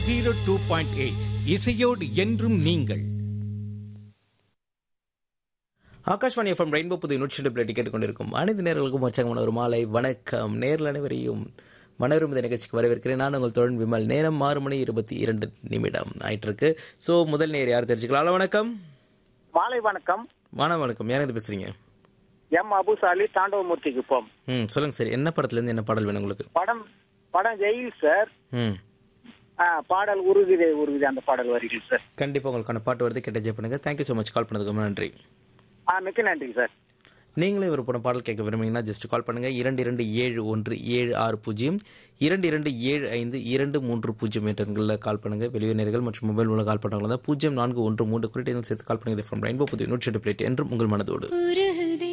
zero two point eight இசையோடு என்றும் நீங்கள் ஆகாஷ்வாணி எஃப்எம் ரெயின்போ புது நூற்றி பிளேட்டி கேட்டுக்கொண்டிருக்கும் அனைத்து நேர்களுக்கும் உற்சாகமான ஒரு மாலை வணக்கம் நேரில் அனைவரையும் மனோரம் இந்த நிகழ்ச்சிக்கு வரவேற்கிறேன் நான் உங்கள் தோழன் விமல் நேரம் ஆறு மணி இருபத்தி இரண்டு நிமிடம் ஆயிட்டு இருக்கு ஸோ முதல் நேர் யார் தெரிஞ்சுக்கலாம் ஹலோ வணக்கம் மாலை வணக்கம் வாண வணக்கம் யார் இது பேசுறீங்க எம் அபுசாலி தாண்டவமூர்த்தி குப்பம் ம் சொல்லுங்க சார் என்ன படத்துல இருந்து என்ன பாடல் வேணும் உங்களுக்கு படம் படம் ஜெயில் சார் ம் ஆ, பாடல் உருகுதே உருகுதே அந்த பாடல் வரிகள் சார் கண்டிப்பாக உங்களுக்கான பாட்டு வருது கேட்ட ஜெய் பண்ணுங்க தேங்க்யூ ஸோ மச் கால் பண்ணதுக்கு ரொம்ப நன்றி ஆ மிக்க நன்றிங்க சார் நீங்களும் இவர் போன பாடல் கேட்க விரும்புனீங்கன்னா ஜஸ்ட் கால் பண்ணுங்க இரண்டு இரண்டு ஏழு ஒன்று ஏழு ஆறு பூஜ்ஜியம் இரண்டு இரண்டு ஏழு ஐந்து இரண்டு மூன்று பூஜ்ஜியம் என்ற எண்களில் கால் பண்ணுங்க வெளியுறவினர்கள் மற்றும் மொபைல் மூலம் கால் பண்ணுறவங்க தான் பூஜ்ஜியம் நான்கு ஒன்று மூன்று குறிட்டு சேர்த்து கால் பண்ணுங்க ஃப்ரம் ரெயின்போ புதிய நூற்றி எட்டு பிளேட் என்றும் உங்கள் மனதோடு உருகுதே